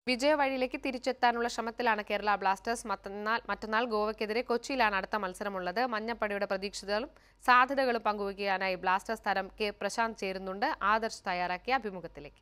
വിജയവഴിയിലേക്ക് തിരിച്ചെത്താനുള്ള ശ്രമത്തിലാണ് കേരള ബ്ലാസ്റ്റേഴ്സ് മറ്റന്നാൾ മറ്റന്നാൾ ഗോവയ്ക്കെതിരെ കൊച്ചിയിലാണ് അടുത്ത മത്സരമുള്ളത് മഞ്ഞപ്പടിയുടെ പ്രതീക്ഷിതകളും സാധ്യതകളും പങ്കുവയ്ക്കാനായി ബ്ലാസ്റ്റേഴ്സ് താരം കെ പ്രശാന്ത് ചേരുന്നുണ്ട് ആദർശ് തയ്യാറാക്കിയ അഭിമുഖത്തിലേക്ക്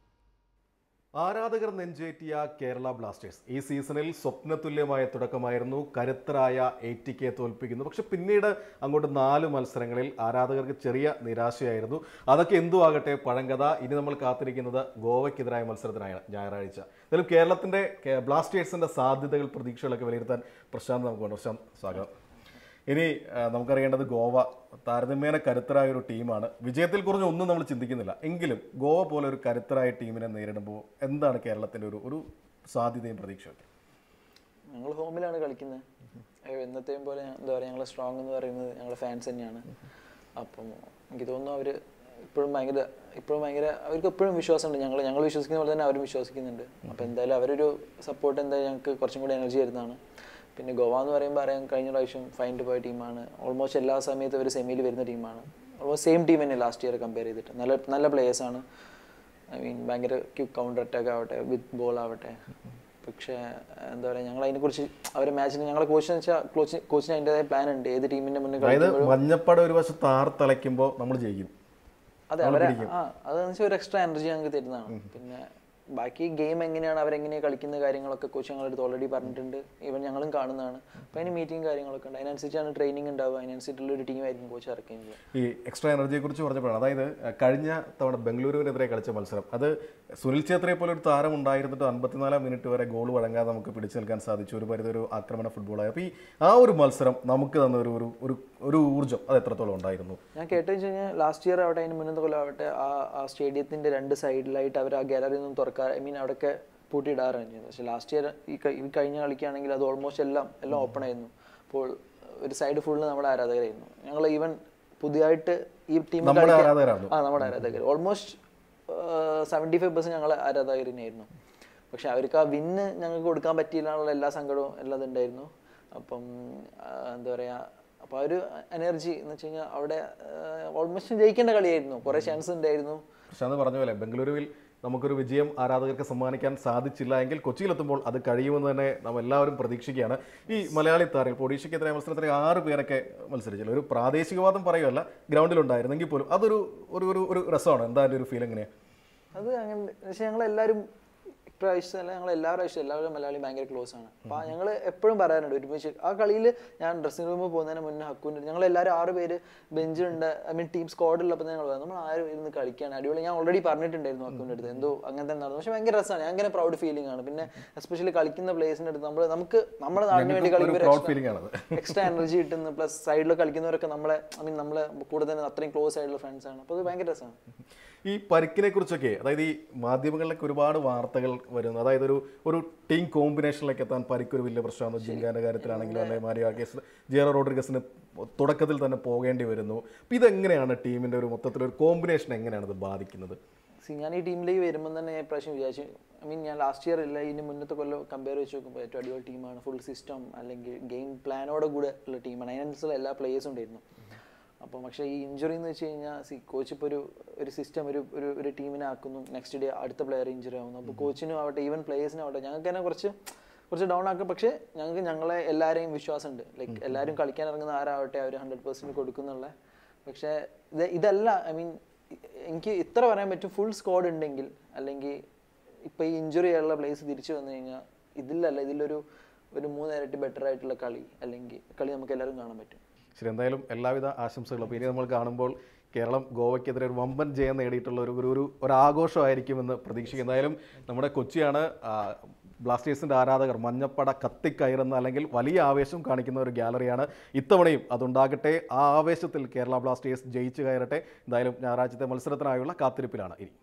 ആരാധകർ നെഞ്ചേറ്റിയ കേരള ബ്ലാസ്റ്റേഴ്സ് ഈ സീസണിൽ സ്വപ്നതുല്യമായ തുടക്കമായിരുന്നു കരുത്തരായ എ ടി കെ തോൽപ്പിക്കുന്നു പക്ഷെ പിന്നീട് അങ്ങോട്ട് നാല് മത്സരങ്ങളിൽ ആരാധകർക്ക് ചെറിയ നിരാശയായിരുന്നു അതൊക്കെ എന്തു ആകട്ടെ പഴങ്കഥ ഇനി നമ്മൾ കാത്തിരിക്കുന്നത് ഗോവയ്ക്കെതിരായ മത്സരത്തിനാണ് ഞായറാഴ്ച എന്തായാലും കേരളത്തിന്റെ കേ- ബ്ലാസ്റ്റേഴ്സിന്റെ സാധ്യതകൾ പ്രതീക്ഷകളൊക്കെ വിലയിരുത്താൻ പ്രശാന്ത് നമുക്ക് വേണം പ്രശാന്ത് സ്വാഗതം ഇനി ആ, നമുക്കറിയേണ്ടത് ഗോവ താരതമ്യേന കരുത്തരായ ഒരു ടീമാണ് വിജയത്തിൽ കുറിച്ച് ഒന്നും നമ്മൾ ചിന്തിക്കുന്നില്ല എങ്കിലും ഗോവ പോലെ ഒരു കരുത്തരായ ടീമിനെ നേരിടുമ്പോൾ എന്താണ് കേരളത്തിന്റെ ഒരു ഒരു സാധ്യതയും പ്രതീക്ഷയൊക്കെ ഞങ്ങൾ ഹോമിലാണ് കളിക്കുന്നത് അയ്യോ, എന്നത്തെയും പോലെ എന്താ പറയുക ഞങ്ങളെ സ്ട്രോങ് എന്ന് പറയുന്നത് ഞങ്ങളുടെ ഫാൻസ് തന്നെയാണ് അപ്പം എനിക്ക് തോന്നുന്നു അവർ ഇപ്പോഴും ഭയങ്കര ഇപ്പോഴും ഭയങ്കര അവർക്ക് എപ്പോഴും വിശ്വാസമുണ്ട് ഞങ്ങൾ ഞങ്ങൾ വിശ്വസിക്കുന്ന പോലെ തന്നെ അവരും വിശ്വസിക്കുന്നുണ്ട് അപ്പോൾ എന്തായാലും അവരൊരു സപ്പോർട്ട് എന്തായാലും ഞങ്ങൾക്ക് കുറച്ചും കൂടി എനർജി തരുന്നതാണ് പിന്നെ ഗോവ എന്ന് പറയുമ്പോൾ അറിയാം കഴിഞ്ഞ പ്രാവശ്യം ഫൈനൽ പോയ ടീമാണ് ഓൾമോസ്റ്റ് എല്ലാ സമയത്തും അവർ സെമിയിൽ വരുന്ന ടീമാണ് ഓൾമോസ്റ്റ് സെയിം ടീം തന്നെ ലാസ്റ്റ് ഇയർ കമ്പയർ ചെയ്തിട്ട് നല്ല നല്ല പ്ലേയേഴ്സാണ് ഐ മീൻ ഭയങ്കര ക്യുക്ക് കൗണ്ടർ അറ്റാക്ക് ആവട്ടെ വിത്ത് ബോൾ ആവട്ടെ പക്ഷേ എന്താ പറയുക ഞങ്ങൾ അതിനെക്കുറിച്ച് അവരെ മാച്ചിന് ഞങ്ങളെ കോച്ചിന് വെച്ചാൽ കോച്ച് കോച്ചിന് അതിൻ്റെതായ പ്ലാൻ ഉണ്ട് ഏത് ടീമിന്റെ മുന്നിൽ അതായത് കളിക്കുമ്പോഴും മഞ്ഞപ്പട ഒരു വശത്ത് ആർത്തലയ്ക്കുമ്പോൾ നമ്മൾ ജയിക്കും അതെ അവരെ ആ അതെന്ന് വെച്ചാൽ ഒരു എക്സ്ട്രാ എനർജി ഞങ്ങൾക്ക് തരുന്നതാണ് പിന്നെ ബാക്കി ഗെയിം എങ്ങനെയാണ് അവരെങ്ങനെയാണ് കളിക്കുന്ന കാര്യങ്ങളൊക്കെ കോച്ച് ഞങ്ങളുടെ അടുത്ത് ഓൾറെഡി പറഞ്ഞിട്ടുണ്ട് ഈവൻ ഞങ്ങളും കാണുന്നതാണ് അപ്പോൾ അതിന് മീറ്റിംഗ് കാര്യങ്ങളൊക്കെ ഉണ്ട് അതിനനുസരിച്ചാണ് ട്രെയിനിങ് ഉണ്ടാവുക അതിനനുസരിച്ചുള്ള ഒരു ടീമായിരിക്കും കോച്ച് ഇറക്കുകയും ചെയ്യുക ഈ എക്സ്ട്രാ എനർജിയെ കുറിച്ച് പറഞ്ഞപ്പോഴാണ് അതായത് അഹ്, കഴിഞ്ഞ തവണ ബംഗളൂരുവിനെതിരെ കളിച്ച മത്സരം അത് സുനിൽ ഛേത്രിയെ പോലെ ഒരു താരം ഉണ്ടായിരുന്നിട്ട് അൻപത്തിനാലാം മിനിറ്റ് വരെ ഗോൾ വഴങ്ങാതെ നമുക്ക് പിടിച്ചു നിൽക്കാൻ സാധിച്ചു ഒരു പരിധി ഒരു ആക്രമണ ഫുട്ബോളായി അപ്പോൾ ഈ ആ ഒരു മത്സരം നമുക്ക് തന്ന ഒരു ഒരു ഒരു ഒരു ഊർജ്ജം അത് എത്രത്തോളം ഉണ്ടായിരുന്നു ഞാൻ കേട്ടെന്ന് വെച്ച് കഴിഞ്ഞാൽ ലാസ്റ്റ് ഇയർ ആവട്ടെ അതിന് മുന്നത്തെ കൊല്ലം ആവട്ടെ ആ ആ സ്റ്റേഡിയത്തിന്റെ രണ്ട് സൈഡിലായിട്ട് അവർ ആ ഗാലറി ഒന്നും തുറക്കാൻ ഐ മീൻ അവിടെയൊക്കെ പൂട്ടിയിടാറാണ് ചെയ്യുന്നത് പക്ഷേ ലാസ്റ്റ് ഇയർ ഈ ക- ഈ കഴിഞ്ഞ കളിക്കുകയാണെങ്കിൽ അത് ഓൾമോസ്റ്റ് എല്ലാം എല്ലാം ഓപ്പൺ ആയിരുന്നു അപ്പോൾ ഒരു സൈഡ് ഫുള്ള് നമ്മുടെ ആരാധകരായിരുന്നു ഞങ്ങൾ ഈവൻ പുതിയതായിട്ട് ഈ ടീം നമ്മുടെ ആരാധകരായിരുന്നു ആ നമ്മുടെ ആരാധകർ ഓൾമോസ്റ്റ് സെവൻറ്റി ഫൈവ് പെർസെൻറ്റ് ഞങ്ങളെ ആരാധകർ തന്നെയായിരുന്നു പക്ഷെ അവർക്ക് ആ വിന്ന് ഞങ്ങൾക്ക് കൊടുക്കാൻ പറ്റിയില്ല എന്നുള്ള എല്ലാ സങ്കടവും എല്ലാം ഇതുണ്ടായിരുന്നു അപ്പം ആ, എന്താ പറയുക അപ്പോൾ ആ ഒരു എനർജി എന്ന് വെച്ച് കഴിഞ്ഞാൽ അവിടെ ഓൾമോസ്റ്റ് ജയിക്കേണ്ട കളിയായിരുന്നു കുറേ ചാൻസ് ഉണ്ടായിരുന്നു പ്രശാന്ത് പറഞ്ഞ പോലെ ബംഗളൂരുവിൽ നമുക്കൊരു വിജയം ആരാധകർക്ക് സമ്മാനിക്കാൻ സാധിച്ചില്ല എങ്കിൽ കൊച്ചിയിലെത്തുമ്പോൾ അത് കഴിയുമെന്ന് തന്നെ നാം എല്ലാവരും പ്രതീക്ഷിക്കുകയാണ് ഈ മലയാളി താരം ഇപ്പോൾ ഒഡീഷയ്ക്കെതിരെ മത്സരത്തിൽ ആറ് പേരൊക്കെ മത്സരിച്ചില്ല ഒരു പ്രാദേശികവാദം പറയുമല്ല ഗ്രൗണ്ടിലുണ്ടായിരുന്നെങ്കിൽ പോലും അതൊരു ഒരു ഒരു ഒരു രസമാണ് എന്താ അതിൻ്റെ ഒരു ഫീൽ എങ്ങനെയാണ് അത് അങ്ങനെ പക്ഷേ ഞങ്ങൾ എല്ലാവരും ഇപ്രാവശ്യം അല്ല ഞങ്ങൾ എല്ലാ പ്രാവശ്യം എല്ലാവരും മലയാളി ഭയങ്കര ക്ലോസ് ആണ് അപ്പോൾ ഞങ്ങൾ എപ്പോഴും പറയാറുണ്ട് ഒരുമിച്ച് ആ കളിയിൽ ഞാൻ ഡ്രസ്സിംഗ് റൂമിൽ പോകുന്നതിന് മുന്നേ ഹക്കുവിൻ്റെ ഞങ്ങൾ എല്ലാവരും ആറ് പേര് ബെഞ്ചിലുണ്ട് ഐ മീൻ ടീം സ്ക്വാഡിലുള്ളപ്പോൾ ഞങ്ങൾ പറയാം നമ്മൾ ആരും ഇരുന്ന് കളിക്കുകയാണ് അടിപൊളി ഞാൻ ഓൾറെഡി പറഞ്ഞിട്ടുണ്ടായിരുന്നു ഹക്കുവിൻ്റെ അടുത്ത് എന്തോ അങ്ങനെ തന്നെ നടന്നു പക്ഷേ ഭയങ്കര രസമാണ് ഞാൻ അങ്ങനെ പ്രൗഡ് ഫീലിംഗ് ആണ് പിന്നെ എസ്പെഷ്യലി കളിക്കുന്ന പ്ലേസിൻ്റെ അടുത്ത് നമ്മൾ നമുക്ക് നമ്മുടെ നാടിന് വേണ്ടി ഒരു പ്രൗഡ് കളിക്കുമ്പോൾ ഫീലിംഗ് ആണത് എക്സ്ട്രാ എനർജി കിട്ടുന്നു പ്ലസ് സൈഡിൽ കളിക്കുന്നവരൊക്കെ നമ്മളെ ഐ മീൻ നമ്മളെ കൂടെ തന്നെ അത്രയും ക്ലോസ് ആയിട്ടുള്ള ഫ്രണ്ട്സ് ആണ് അപ്പോൾ അത് ഭയങ്കര രസമാണ് ഈ പരിക്കിനെ കുറിച്ചൊക്കെ അതായത് ഈ മാധ്യമങ്ങളിലൊക്കെ ഒരുപാട് വാർത്തകൾ വരുന്നു അതായത് ഒരു ഒരു ടീം കോമ്പിനേഷനിലേക്ക് എത്താൻ പരിക്കൊരു വലിയ പ്രശ്നമാണ് ജിങ്കാന്റെ കാര്യത്തിലാണെങ്കിലും അല്ലെങ്കിൽ മാരിയോ കേസ് ജിയറോ റോഡ്രിഗസിന് തുടക്കത്തിൽ തന്നെ പോകേണ്ടി വരുന്നു അപ്പോൾ ഇതെങ്ങനെയാണ് ടീമിന്റെ ഒരു മൊത്തത്തിൽ ഒരു കോമ്പിനേഷൻ എങ്ങനെയാണ് ഇത് ബാധിക്കുന്നത് സി ഞാൻ ഈ ടീമിലേക്ക് വരുമ്പോൾ തന്നെ ഞാൻ ഇപ്രാവശ്യം വിചാരിച്ചു ഐ മീൻ ഞാൻ ലാസ്റ്റ് ഇയർ ഇല്ല ഇതിന് മുന്നത്തെ കൊല്ലം കമ്പയർ വെച്ച് നോക്കുമ്പോൾ ഏറ്റവും അടിപൊളി ടീമാണ് ഫുൾ സിസ്റ്റം അല്ലെങ്കിൽ ഗെയിം പ്ലാനോടെ കൂടെ ഉള്ള ടീമാണ് അതിനനുസരിച്ചുള്ള എല്ലാ പ്ലേയേഴ്സും ഉണ്ടായിരുന്നു അപ്പോൾ പക്ഷേ ഈ ഇഞ്ചുറി എന്ന് വെച്ച് കഴിഞ്ഞാൽ സി കോച്ച് ഇപ്പോൾ ഒരു ഒരു സിസ്റ്റം ഒരു ഒരു ഒരു ടീമിനെ ആക്കുന്നു നെക്സ്റ്റ് ഡേ അടുത്ത പ്ലെയർ ഇഞ്ചുറി ആവുന്നു അപ്പോൾ കോച്ചിനും ആവട്ടെ ഈവൻ പ്ലേയേഴ്സിനും ആവട്ടെ ഞങ്ങൾക്ക് തന്നെ കുറച്ച് കുറച്ച് ഡൗൺ ആക്കും പക്ഷേ ഞങ്ങൾക്ക് ഞങ്ങളെ എല്ലാവരെയും വിശ്വാസമുണ്ട് ലൈക്ക് എല്ലാവരും കളിക്കാൻ ഇറങ്ങുന്ന ആരാവട്ടെ അവർ ഹൺഡ്രഡ് പെർസെൻറ്റ് കൊടുക്കുന്നുള്ള പക്ഷേ ഇത് ഇതല്ല ഐ മീൻ എനിക്ക് ഇത്ര പറയാൻ പറ്റും ഫുൾ സ്ക്വാഡ് ഉണ്ടെങ്കിൽ അല്ലെങ്കിൽ ഇപ്പോൾ ഈ ഇഞ്ചുറി ഉള്ള പ്ലേസ് തിരിച്ചു വന്നു കഴിഞ്ഞാൽ ഇതിലല്ല ഇതിലൊരു ഒരു മൂന്നിരട്ടി ബെറ്റർ ആയിട്ടുള്ള കളി അല്ലെങ്കിൽ കളി നമുക്ക് എല്ലാവരും കാണാൻ പറ്റും ശരി എന്തായാലും എല്ലാവിധ ആശംസകളും അപ്പോൾ ഇനി നമ്മൾ കാണുമ്പോൾ കേരളം ഗോവയ്ക്കെതിരെ ഒരു വമ്പൻ ജയം നേടിയിട്ടുള്ള ഒരു ഒരു ഒരു ഒരു ആഘോഷമായിരിക്കുമെന്ന് പ്രതീക്ഷിക്കുന്നു എന്തായാലും നമ്മുടെ കൊച്ചിയാണ് ആ, ബ്ലാസ്റ്റേഴ്സിൻ്റെ ആരാധകർ മഞ്ഞപ്പട കത്തിക്കയറുന്ന അല്ലെങ്കിൽ വലിയ ആവേശം കാണിക്കുന്ന ഒരു ഗാലറിയാണ് ഇത്തവണയും അതുണ്ടാകട്ടെ ആ ആവേശത്തിൽ കേരള ബ്ലാസ്റ്റേഴ്സ് ജയിച്ചു കയറട്ടെ എന്തായാലും ഞായറാഴ്ചത്തെ മത്സരത്തിനായുള്ള കാത്തിരിപ്പിലാണ് ഇനി